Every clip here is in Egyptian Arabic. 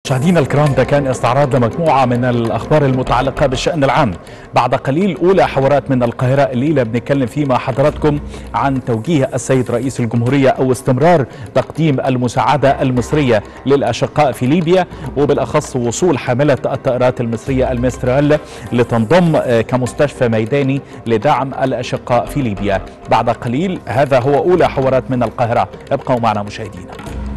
مشاهدينا الكرام ده كان استعراض لمجموعة من الأخبار المتعلقة بالشأن العام بعد قليل أولى حوارات من القاهرة الليلة بنتكلم فيه مع حضراتكم عن توجيه السيد رئيس الجمهورية أو استمرار تقديم المساعدة المصرية للأشقاء في ليبيا وبالأخص وصول حاملة الطائرات المصرية المسترال لتنضم كمستشفى ميداني لدعم الأشقاء في ليبيا بعد قليل هذا هو أولى حوارات من القاهرة ابقوا معنا مشاهدينا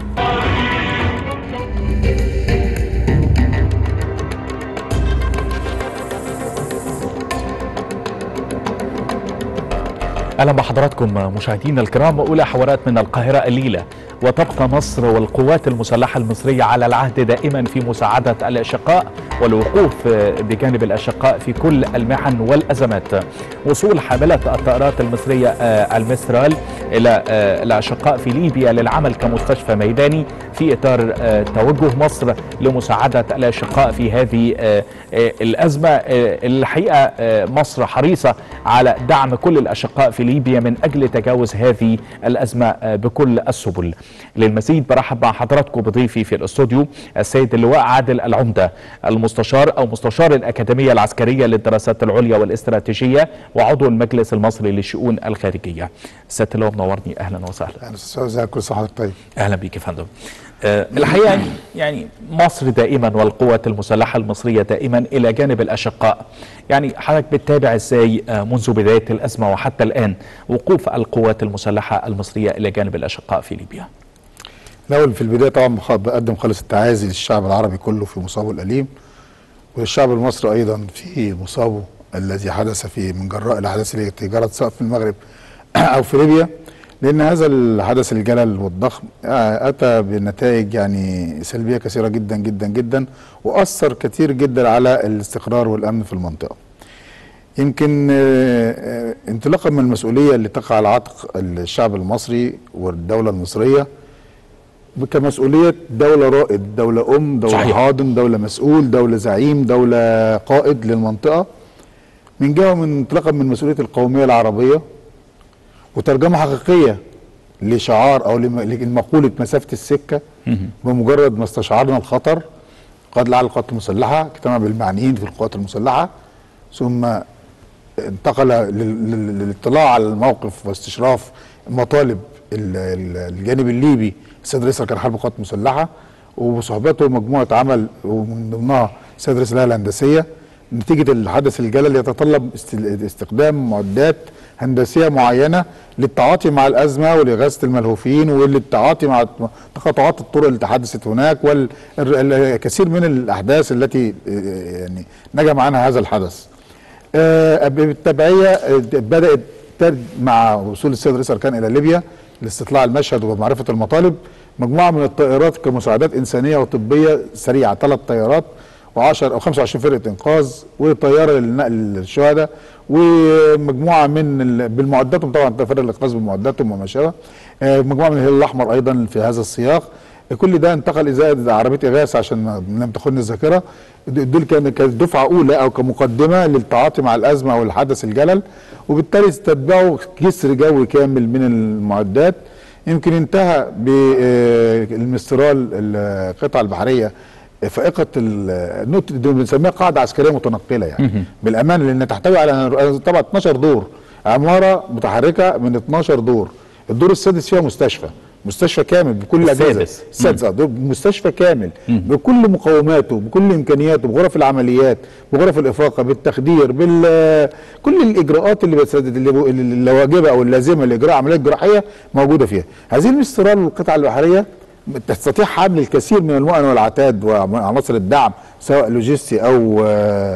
اهلا بحضراتكم مشاهدينا الكرام اولى حوارات من القاهره الليله وتبقى مصر والقوات المسلحه المصريه على العهد دائما في مساعده الاشقاء والوقوف بجانب الاشقاء في كل المحن والازمات. وصول حامله الطائرات المصريه المسترال الى الاشقاء في ليبيا للعمل كمستشفى ميداني في اطار توجه مصر لمساعده الاشقاء في هذه الازمه الحقيقه مصر حريصه على دعم كل الاشقاء في ليبيا من اجل تجاوز هذه الازمه بكل السبل. للمزيد برحب مع حضراتكم بضيفي في الاستوديو السيد اللواء عادل العمده المستشار او مستشار الاكاديميه العسكريه للدراسات العليا والاستراتيجيه وعضو المجلس المصري للشؤون الخارجيه. سياده اللواء منورني اهلا وسهلا. اهلا استاذ كل صحه طيب. اهلا بيك يا فندم. أه الحقيقه يعني مصر دائما والقوات المسلحه المصريه دائما الى جانب الاشقاء. يعني حضرتك بتتابع ازاي منذ بدايه الازمه وحتى الان وقوف القوات المسلحه المصريه الى جانب الاشقاء في ليبيا؟ الاول في البدايه طبعا بقدم خالص التعازي للشعب العربي كله في مصابه الاليم وللشعب المصري ايضا في مصابه الذي حدث في من جراء الاحداث التي جرت سواء في المغرب او في ليبيا لان هذا الحدث الجلل والضخم اتى بنتائج يعني سلبيه كثيره جدا جدا جدا واثر كثير جدا على الاستقرار والامن في المنطقه. يمكن انطلاقا من المسؤوليه اللي تقع على عاتق الشعب المصري والدوله المصريه كمسؤوليه دوله رائد، دوله ام، دوله صحيح. حاضن، دوله مسؤول، دوله زعيم، دوله قائد للمنطقه. من جهه من انطلاقا من مسؤوليه القوميه العربيه وترجمه حقيقيه لشعار او لمقوله مسافه السكه بمجرد ما استشعرنا الخطر قد لعل القوات المسلحه اجتمع بالمعنيين في القوات المسلحه ثم انتقل للاطلاع على الموقف واستشراف مطالب الجانب الليبي السيد رئيس اركان حرب القوات المسلحه وبصحبته مجموعه عمل ومن ضمنها السيد رئيس الهيئه الهندسيه نتيجه الحدث الجلل يتطلب استخدام معدات هندسيه معينه للتعاطي مع الازمه ولاغاثه الملهوفين وللتعاطي مع تقاطعات الطرق اللي حدثت هناك والكثير من الاحداث التي يعني نجم عنها هذا الحدث. بالتبعيه بدات مع وصول السيد رئيس اركان الى ليبيا لاستطلاع المشهد ومعرفه المطالب مجموعه من الطائرات كمساعدات انسانيه وطبيه سريعه ثلاث طيارات و10 او 25 فرقه انقاذ وطياره للنقل الشهداء ومجموعه من بالمعداتهم طبعا فرق الانقاذ بمعداتهم وما شابه مجموعه من الهلال الاحمر ايضا في هذا السياق كل ده انتقل ازاء عربيه اغاثه عشان لم تاخذني الذاكره دول كان كانت دفعه اولى او كمقدمه للتعاطي مع الازمه او الحدث الجلل وبالتالي استتبعوا جسر جوي كامل من المعدات يمكن انتهى بالمسترال القطعه البحريه فائقه النوت دي بنسميها قاعده عسكريه متنقله يعني بالامان لان تحتوي على طبعا 12 دور عماره متحركه من 12 دور الدور السادس فيها مستشفى مستشفى كامل بكل الاجهزه السادس مستشفى كامل مم. بكل مقوماته بكل امكانياته بغرف العمليات بغرف الافاقه بالتخدير بال كل الاجراءات اللي بتسدد اللي واجبه او اللازمه لاجراء عمليات جراحيه موجوده فيها هذه المسترال والقطع البحريه تستطيع حمل الكثير من المؤن والعتاد وعناصر الدعم سواء لوجستي او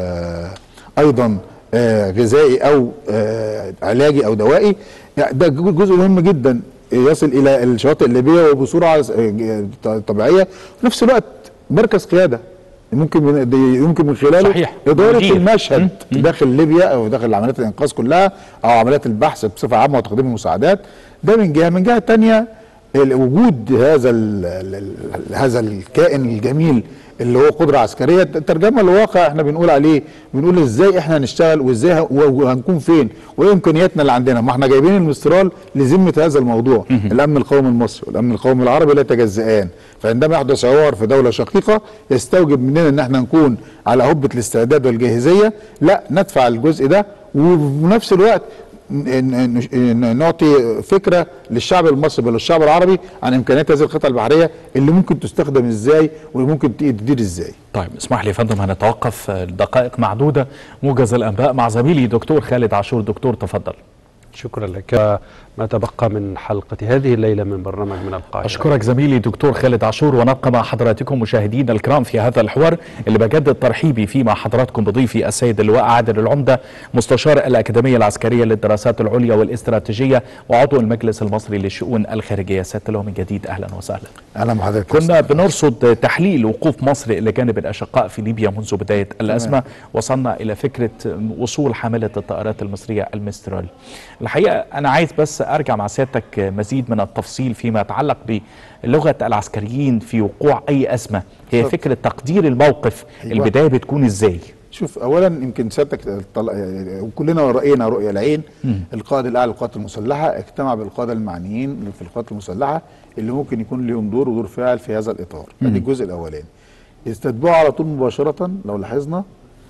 ايضا غذائي او علاجي او دوائي ده جزء مهم جدا يصل الى الشواطئ الليبيه وبسرعه طبيعيه في نفس الوقت مركز قياده ممكن من يمكن من خلاله صحيح. اداره مجير. المشهد م- داخل ليبيا او داخل عمليات الانقاذ كلها او عمليات البحث بصفه عامه وتقديم المساعدات ده من جهه من جهه ثانيه ال- وجود هذا ال ال ال هذا الكائن الجميل اللي هو قدره عسكريه ترجمه لواقع احنا بنقول عليه بنقول ازاي احنا هنشتغل وازاي ه- و- وهنكون فين وايه امكانياتنا اللي عندنا ما احنا جايبين المسترال لذمه هذا الموضوع الامن القومي المصري والامن القومي العربي لا يتجزئان فعندما يحدث عوار في دوله شقيقه يستوجب مننا ان احنا نكون على هبه الاستعداد والجاهزيه لا ندفع الجزء ده وبنفس الوقت ن- ن- نعطي فكره للشعب المصري بل للشعب العربي عن امكانيات هذه القطعه البحريه اللي ممكن تستخدم ازاي وممكن تدير ازاي طيب اسمح لي يا فندم هنتوقف آه، دقائق معدودة موجز الأنباء مع زميلي دكتور خالد عاشور دكتور تفضل شكرا لك ما تبقى من حلقة هذه الليلة من برنامج من القاهرة أشكرك زميلي دكتور خالد عاشور ونبقى مع حضراتكم مشاهدينا الكرام في هذا الحوار اللي بجدد ترحيبي فيه مع حضراتكم بضيفي السيد اللواء عادل العمدة مستشار الأكاديمية العسكرية للدراسات العليا والاستراتيجية وعضو المجلس المصري للشؤون الخارجية سيادة اللواء من جديد أهلا وسهلا اهلا بحضرتك كنا بنرصد تحليل وقوف مصر إلى جانب الأشقاء في ليبيا منذ بداية الأزمة وصلنا إلى فكرة وصول حاملة الطائرات المصرية المسترال الحقيقة أنا عايز بس أرجع مع سيادتك مزيد من التفصيل فيما يتعلق بلغة العسكريين في وقوع أي أزمة هي بالضبط. فكرة تقدير الموقف أيوة. البداية بتكون إزاي شوف اولا يمكن سيادتك طل... وكلنا راينا رؤيه العين القائد الاعلى للقوات المسلحه اجتمع بالقاده المعنيين في القوات المسلحه اللي ممكن يكون لهم دور ودور فاعل في هذا الاطار ادي الجزء الاولاني استتبعوا على طول مباشره لو لاحظنا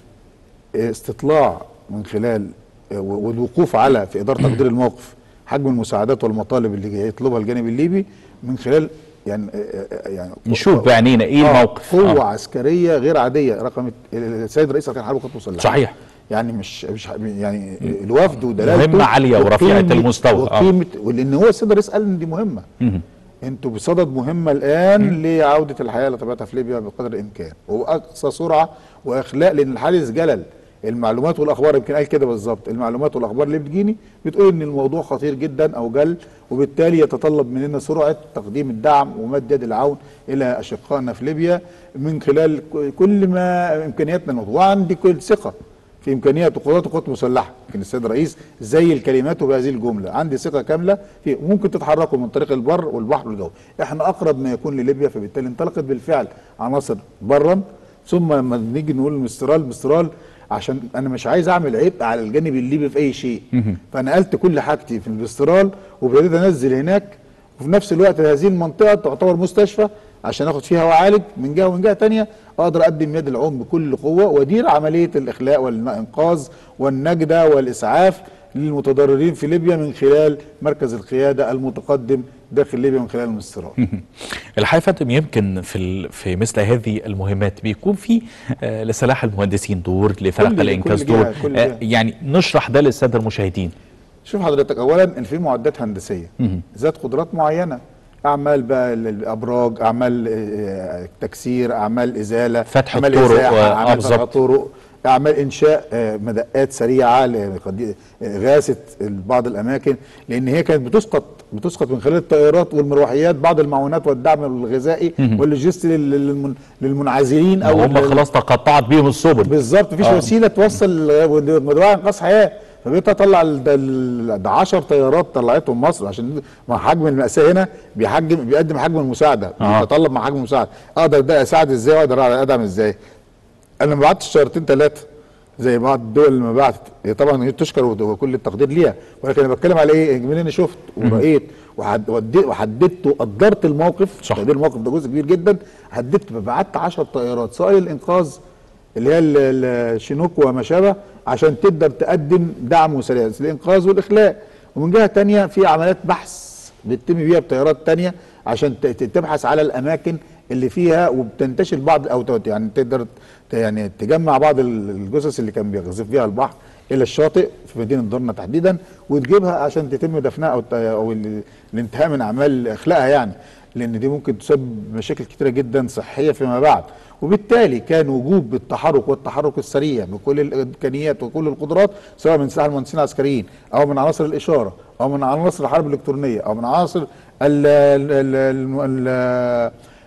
استطلاع من خلال و- والوقوف على في اداره تقدير الموقف حجم المساعدات والمطالب اللي يطلبها الجانب الليبي من خلال يعني يعني نشوف بعينينا إيه آه، الموقف قوه آه. عسكريه غير عاديه رقم السيد رئيس اركان حرب القوات المسلحه صحيح يعني مش مش يعني الوفد ودلالته مهمة عالية ورفيعة وقيمة- المستوى، آه. وقيمه ولان هو السيد الرئيس قال ان دي مهمه مهم. انتوا بصدد مهمه الان لعوده الحياه لطبيعتها في ليبيا بقدر الامكان وباقصى سرعه واخلاء لان الحادث جلل المعلومات والاخبار يمكن قال كده بالظبط المعلومات والاخبار اللي بتجيني بتقول ان الموضوع خطير جدا او جل وبالتالي يتطلب مننا سرعه تقديم الدعم ومد يد العون الى اشقائنا في ليبيا من خلال ك- كل ما امكانياتنا الموضوع وعندي كل ثقه في امكانيات وقدرات القوات المسلحه يمكن السيد الرئيس زي الكلمات بهذه الجمله عندي ثقه كامله في ممكن تتحركوا من طريق البر والبحر والجو احنا اقرب ما يكون لليبيا فبالتالي انطلقت بالفعل عناصر برا ثم لما نيجي نقول المسترال مسترال عشان انا مش عايز اعمل عبء على الجانب الليبي في اي شيء فنقلت كل حاجتي في المسترال وابتديت انزل هناك وفي نفس الوقت هذه المنطقه تعتبر مستشفى عشان اخد فيها واعالج من جهه ومن جهه تانية اقدر اقدم يد العون بكل قوه وادير عمليه الاخلاء والانقاذ والنجده والاسعاف للمتضررين في ليبيا من خلال مركز القياده المتقدم داخل ليبيا من خلال المسترال الحقيقه يا فندم يمكن في ال- في مثل هذه المهمات بيكون في آه، لسلاح المهندسين دور لفرق كل- الانقاذ كل جهة- دور كل آه، جهة. يعني نشرح ده للساده المشاهدين شوف حضرتك اولا ان في معدات هندسيه ذات قدرات معينه اعمال بقى ال- الابراج اعمال آه، تكسير اعمال ازاله فتح اعمال الطرق، إزاحة، آه، آه، اعمال فتح بالظبط. طرق اعمال انشاء آه، مدقات سريعه لقد- غاسه بعض الاماكن لان هي كانت بتسقط بتسقط من خلال الطائرات والمروحيات بعض المعونات والدعم الغذائي واللوجستي لل- للمن- للمنعزلين او هم لل- خلاص تقطعت بيهم السبل بالظبط مفيش آه. وسيله توصل مدرعه انقاذ حياه فبقيت اطلع ال- ده ال- ده 10 طيارات طلعتهم مصر عشان مع حجم المأساة هنا بيحجم بيقدم حجم المساعده آه. بيتطلب مع حجم المساعده اقدر ده اساعد ازاي واقدر ادعم ازاي انا ما بعتش طيارتين ثلاثه زي بعض الدول اللي ما بعتت هي طبعا هي تشكر ود- وكل التقدير ليها ولكن انا بتكلم على ايه من انا شفت ورأيت وحد- ودي- وحددت وقدرت الموقف صح. تقدير الموقف ده جزء كبير جدا حددت بعت 10 طيارات سواء للانقاذ اللي هي ال- ال- الشينوك وما شابه عشان تقدر تقدم دعم وسريع الانقاذ والاخلاء ومن جهه تانية في عمليات بحث بتتم بيها بطيارات تانية عشان ت- ت- تبحث على الاماكن اللي فيها وبتنتشل بعض او ت- يعني تقدر ت- يعني تجمع بعض ال- الجثث اللي كان بيغزف بيها البحر الى الشاطئ في مدينه درنا تحديدا وتجيبها عشان تتم دفنها او الت- او ال- الانتهاء من اعمال اخلاءها يعني لان دي ممكن تسبب مشاكل كتيره جدا صحيه فيما بعد وبالتالي كان وجوب التحرك والتحرك السريع بكل الامكانيات وكل القدرات سواء من سلاح المهندسين العسكريين او من عناصر الاشاره او من عناصر الحرب الالكترونيه او من عناصر ال ال ال ال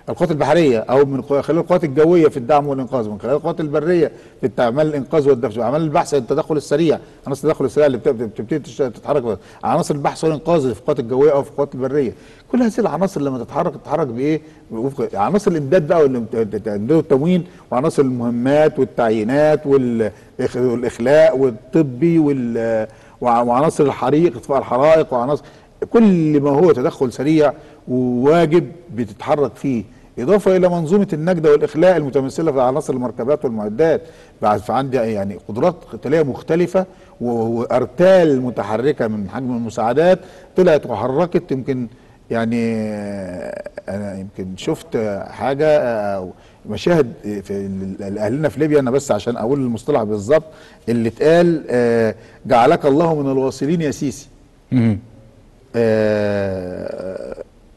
القوات البحريه او من قو- خلال القوات الجويه في الدعم والانقاذ من خلال القوات البريه في اعمال الانقاذ والدفع اعمال البحث التدخل السريع عناصر التدخل السريع اللي بتبدا بتبتدي تش- تتحرك عناصر البحث والانقاذ في القوات الجويه او في القوات البريه كل هذه العناصر لما تتحرك تتحرك بايه وفق عناصر الامداد بقى والامداد والتموين وعناصر المهمات والتعيينات والإخ- والاخلاء والطبي وال وع- وعناصر الحريق اطفاء الحرائق وعناصر كل ما هو تدخل سريع وواجب بتتحرك فيه إضافة إلى منظومة النجدة والإخلاء المتمثلة في عناصر المركبات والمعدات بعد فعندي يعني قدرات قتالية مختلفة و- وأرتال متحركة من حجم المساعدات طلعت وحركت يمكن يعني آه، أنا يمكن شفت آه، حاجة آه، مشاهد في ال- أهلنا في ليبيا أنا بس عشان أقول المصطلح بالظبط اللي اتقال آه، جعلك الله من الواصلين يا سيسي مهم. آه،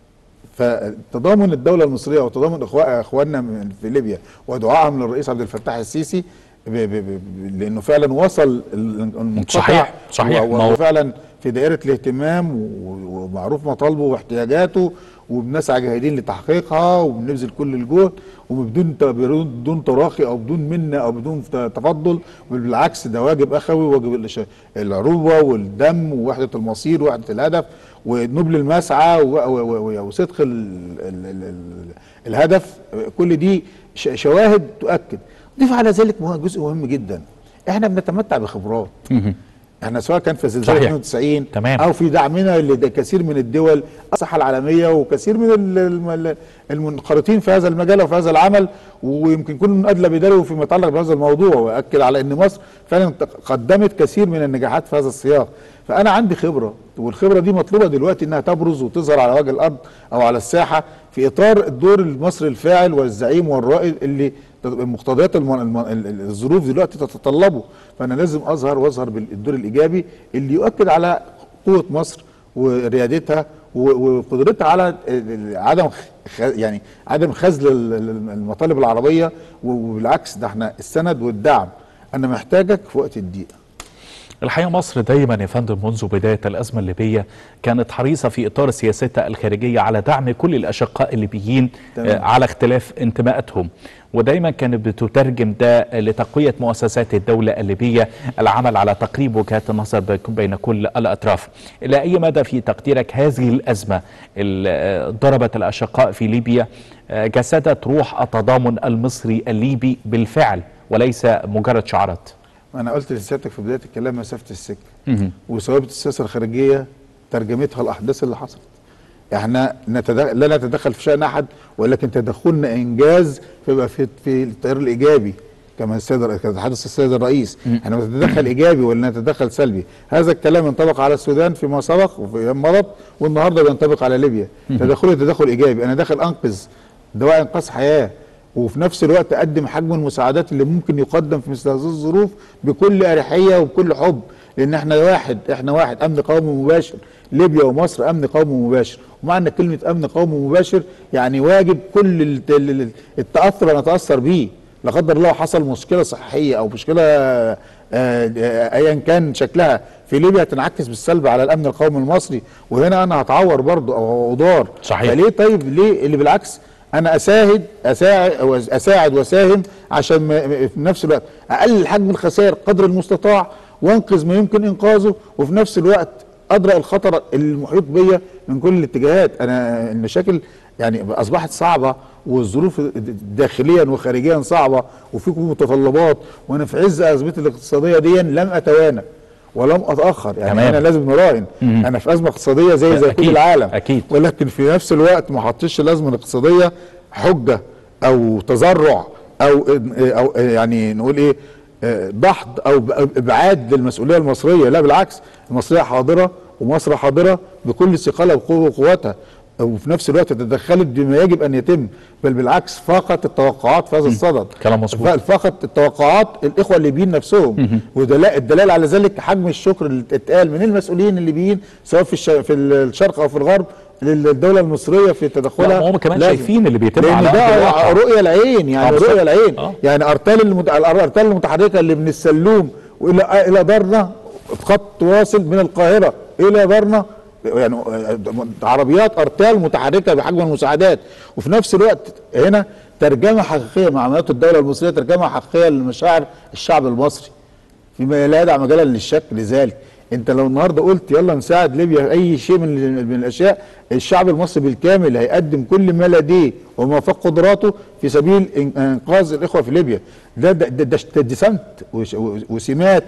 فتضامن الدولة المصرية وتضامن إخوا- إخواننا من- في ليبيا ودعائهم للرئيس عبد الفتاح السيسي ب- ب- ب- لأنه فعلا وصل ال- المنقطع صحيح، صحيح. و- ما هو- وفعلا في دائرة الاهتمام و- ومعروف مطالبه واحتياجاته وبنسعى جاهدين لتحقيقها وبنبذل كل الجهد وبدون ت- بدون تراخي او بدون منه او بدون ت- تفضل بل بالعكس ده واجب اخوي واجب الإش- العروبه والدم ووحده المصير ووحده الهدف ونبل المسعى و- و- و- وصدق ال ال ال ال الهدف كل دي ش- شواهد تؤكد ضيف على ذلك مه- جزء مهم جدا احنا بنتمتع بخبرات مهم. احنا سواء كان في زلزال صحيح. 92 تمام. او في دعمنا لكثير من الدول الصحه العالميه وكثير من ال- الم- المنخرطين في هذا المجال وفي هذا العمل ويمكن كل ادلى بدلو فيما يتعلق بهذا الموضوع واكد على ان مصر فعلا قدمت كثير من النجاحات في هذا السياق فانا عندي خبره والخبره دي مطلوبه دلوقتي انها تبرز وتظهر على وجه الارض او على الساحه في اطار الدور المصري الفاعل والزعيم والرائد اللي مقتضيات الم- الم- ال- ال- الظروف دلوقتي تتطلبه فانا لازم اظهر واظهر بالدور الايجابي اللي يؤكد على قوه مصر وريادتها و- وقدرتها على ال- ال- عدم خ- يعني عدم خذل ال- ال- المطالب العربيه وبالعكس ده احنا السند والدعم انا محتاجك في وقت الضيق الحقيقة مصر دايما يا فندم منذ بداية الأزمة الليبية كانت حريصة في إطار سياستها الخارجية على دعم كل الأشقاء الليبيين تمام. آه، على اختلاف انتماءاتهم ودايما كانت بتترجم ده لتقوية مؤسسات الدولة الليبية العمل على تقريب وجهات النظر بك- بين كل الأطراف إلى أي مدى في تقديرك هذه الأزمة اللي آه، ضربت الأشقاء في ليبيا آه، جسدت روح التضامن المصري الليبي بالفعل وليس مجرد شعارات انا قلت لسيادتك في بدايه الكلام مسافه السكه وثوابت السياسه الخارجيه ترجمتها الاحداث اللي حصلت احنا نتدخل لا نتدخل في شان احد ولكن تدخلنا انجاز فيبقى في في التيار الايجابي كما السيد كما تحدث السيد الرئيس احنا بنتدخل ايجابي ولا نتدخل سلبي هذا الكلام ينطبق على السودان فيما سبق وفي ايام مضت والنهارده بينطبق على ليبيا تدخلي تدخل ايجابي انا داخل انقذ دواء انقاذ حياه وفي نفس الوقت اقدم حجم المساعدات اللي ممكن يقدم في مثل هذه الظروف بكل اريحيه وبكل حب لان احنا واحد احنا واحد امن قومي مباشر ليبيا ومصر امن قومي مباشر ومعنى كلمه امن قومي مباشر يعني واجب كل الت- ال- ال- التاثر نتاثر بيه لا قدر الله حصل مشكله صحيه او مشكله آه، آه، ايا كان شكلها في ليبيا تنعكس بالسلب على الامن القومي المصري وهنا انا هتعور برضه او اضار صحيح. فليه طيب ليه اللي بالعكس انا اساعد اساعد أو اساعد واساهم عشان ما- ما- في نفس الوقت اقلل حجم الخسائر قدر المستطاع وانقذ ما يمكن انقاذه وفي نفس الوقت ادرا الخطر المحيط بيا من كل الاتجاهات انا المشاكل يعني اصبحت صعبه والظروف داخليا وخارجيا صعبه وفيكم متطلبات وانا في عز ازمتي الاقتصاديه دي لم اتوانى ولم اتاخر يعني تمام. انا لازم نراهن انا في ازمه اقتصاديه زي زي كل أكيد، العالم أكيد. ولكن في نفس الوقت ما حطيتش الازمه الاقتصاديه حجه او تذرع او او يعني نقول ايه آه، دحض او ب- ابعاد للمسؤوليه المصريه لا بالعكس المصريه حاضره ومصر حاضره بكل ثقلها وقوه وقوتها وفي نفس الوقت تدخلت بما يجب ان يتم بل بالعكس فاقت التوقعات في هذا الصدد كلام مظبوط. ف- فاقت التوقعات الاخوه الليبيين نفسهم وده الدلال على ذلك حجم الشكر اللي اتقال من المسؤولين الليبيين سواء في الش- في الشرق او في الغرب للدوله المصريه في تدخلها لا، ما هم كمان لازم. شايفين اللي بيتم لان على أرض ده الواقع. رؤيه العين يعني آه، بالظبط. رؤيه العين آه. يعني ارتال المت... الارتال المتحركه اللي من السلوم والى الى دارنا خط واصل من القاهره الى دارنا يعني آه، عربيات ارتال متحركه بحجم المساعدات وفي نفس الوقت هنا ترجمه حقيقيه مع عمليات الدوله المصريه ترجمه حقيقيه لمشاعر الشعب المصري فيما لا يدع مجالا للشك لذلك انت لو النهارده قلت يلا نساعد ليبيا في اي شيء من من الاشياء الشعب المصري بالكامل هيقدم كل ما لديه وما فوق قدراته في سبيل إن- انقاذ الاخوه في ليبيا ده ده ده, ده, ده دي سمت وش- وسمات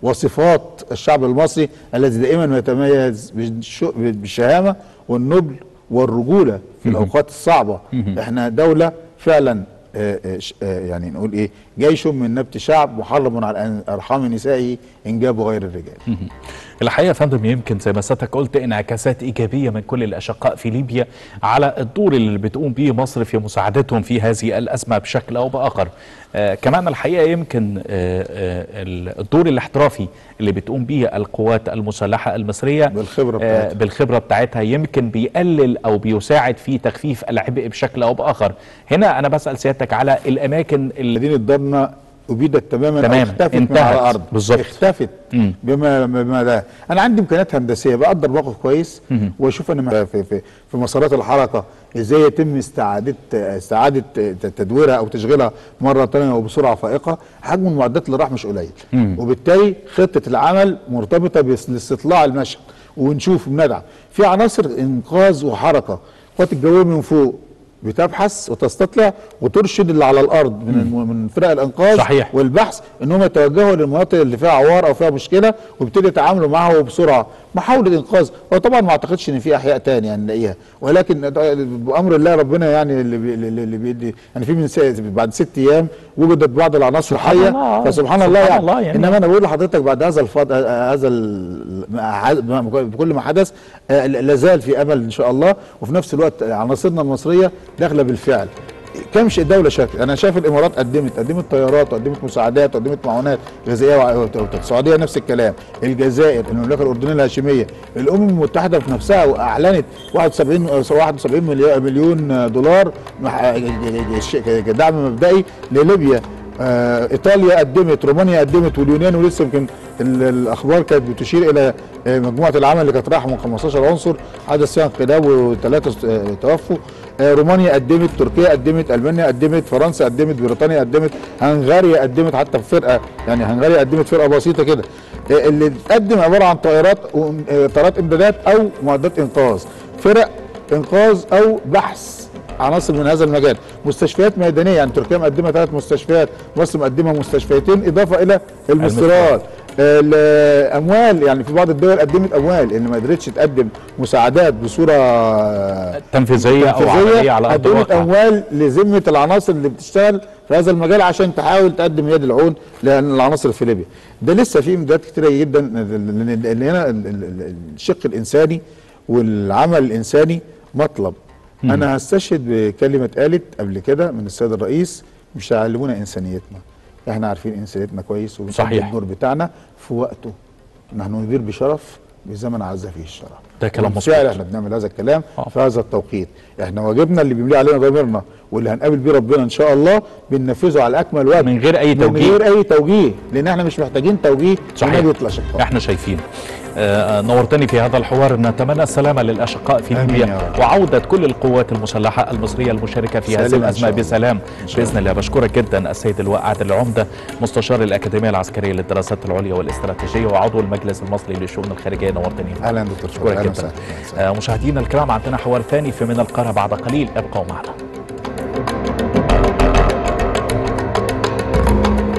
وصفات الشعب المصري الذي دائما يتميز بالش- بالشهامه والنبل والرجوله في الاوقات الصعبه احنا دوله فعلا آه، آه، ش- آه، يعني نقول ايه جيش من نبت شعب محرم على أن- ارحام نسائه انجاب غير الرجال الحقيقه يا فندم يمكن زي ما سيادتك قلت انعكاسات ايجابيه من كل الاشقاء في ليبيا على الدور اللي بتقوم به مصر في مساعدتهم في هذه الازمه بشكل او باخر. آه كمان الحقيقه يمكن آه آه الدور الاحترافي اللي بتقوم به القوات المسلحه المصريه بالخبرة آه بتاعتها. بالخبره بتاعتها يمكن بيقلل او بيساعد في تخفيف العبء بشكل او باخر. هنا انا بسال سيادتك على الاماكن اللي مدينه درنا ابيدت تماما تمام، أو اختفت من انتهت. على الارض بالظبط. اختفت مم. بما بما ده انا عندي امكانيات هندسيه بقدر موقف كويس واشوف انا في في في مسارات الحركه ازاي يتم استعاده استعاده تدويرها او تشغيلها مره ثانيه وبسرعه فائقه حجم المعدات اللي راح مش قليل وبالتالي خطه العمل مرتبطه باستطلاع المشهد ونشوف بندعم في عناصر انقاذ وحركه القوات الجويه من فوق بتبحث وتستطلع وترشد اللي على الارض من الم- من فرق الانقاذ صحيح. والبحث ان هم يتوجهوا للمناطق اللي فيها عوار او فيها مشكله ويبتدوا يتعاملوا معها وبسرعه محاوله انقاذ وطبعا ما اعتقدش ان في احياء تاني يعني نلاقيها ولكن بامر الله ربنا يعني اللي بي اللي بيدي يعني في من س- بعد ست ايام وجدت بعض العناصر سبحان حيه الله. فسبحان سبحان الله يعني, الله يعني. انما انا بقول لحضرتك بعد هذا الفض هذا ال- مع- مع- بكل ما حدث آه، لا زال في امل ان شاء الله وفي نفس الوقت عناصرنا المصريه داخله بالفعل كم شيء الدوله شكل انا شايف الامارات قدمت قدمت طيارات وقدمت مساعدات وقدمت معونات غذائيه وع- السعوديه نفس الكلام الجزائر المملكه الاردنيه الهاشميه الامم المتحده في نفسها اعلنت 71 71 مليار- مليون دولار مح- دعم مبدئي لليبيا آه، ايطاليا قدمت رومانيا قدمت واليونان ولسه يمكن ال- الاخبار كانت بتشير الى آه، مجموعه العمل اللي كانت رايحه من 15 عنصر حدث فيها انقلاب وثلاثه آه، توفوا آه، رومانيا قدمت تركيا قدمت المانيا قدمت فرنسا قدمت بريطانيا قدمت هنغاريا قدمت حتى في فرقه يعني هنغاريا قدمت فرقه بسيطه كده آه، اللي تقدم عباره عن طائرات و- آه، طائرات امدادات او معدات انقاذ فرق انقاذ او بحث عناصر من هذا المجال مستشفيات ميدانيه يعني تركيا مقدمه ثلاث مستشفيات مصر مقدمه مستشفيتين اضافه الى المسترات الاموال يعني في بعض الدول قدمت اموال اللي ما قدرتش تقدم مساعدات بصوره تنفيذيه او عمليه على ارض قدمت الواقع اموال لذمه العناصر اللي بتشتغل في هذا المجال عشان تحاول تقدم يد العون لان العناصر في ليبيا ده لسه في امدادات كتيره جدا لان لأن هنا ال- ال- ال- الشق الانساني والعمل الانساني مطلب انا هستشهد بكلمه قالت قبل كده من السيد الرئيس مش هيعلمونا انسانيتنا احنا عارفين انسانيتنا كويس وبنقدم صحيح. الدور بتاعنا في وقته نحن ندير بشرف بزمن عز فيه الشرف ده كلام بالفعل مظبوط. احنا بنعمل هذا الكلام آه. في هذا التوقيت احنا واجبنا اللي بيملي علينا ضميرنا واللي هنقابل بيه ربنا ان شاء الله بننفذه على اكمل وجه من غير أي توجيه. من غير اي توجيه لان احنا مش محتاجين توجيه صحيح ونبي الاشقاء احنا شايفين آه، نورتني في هذا الحوار نتمنى السلامة للأشقاء في آمين ليبيا يا رب. وعودة كل القوات المسلحة المصرية المشاركة في هذه سالمة إن الأزمة شاء الله. بسلام إن شاء بإذن الله بشكرك جدا السيد اللواء عادل العمدة مستشار الأكاديمية العسكرية للدراسات العليا والاستراتيجية وعضو المجلس المصري للشؤون الخارجية نورتني اهلا دكتور شكرا أشكرك اهلا جدا وسهلا آه، مشاهدينا الكرام عندنا حوار ثاني في من القاهرة بعد قليل ابقوا معنا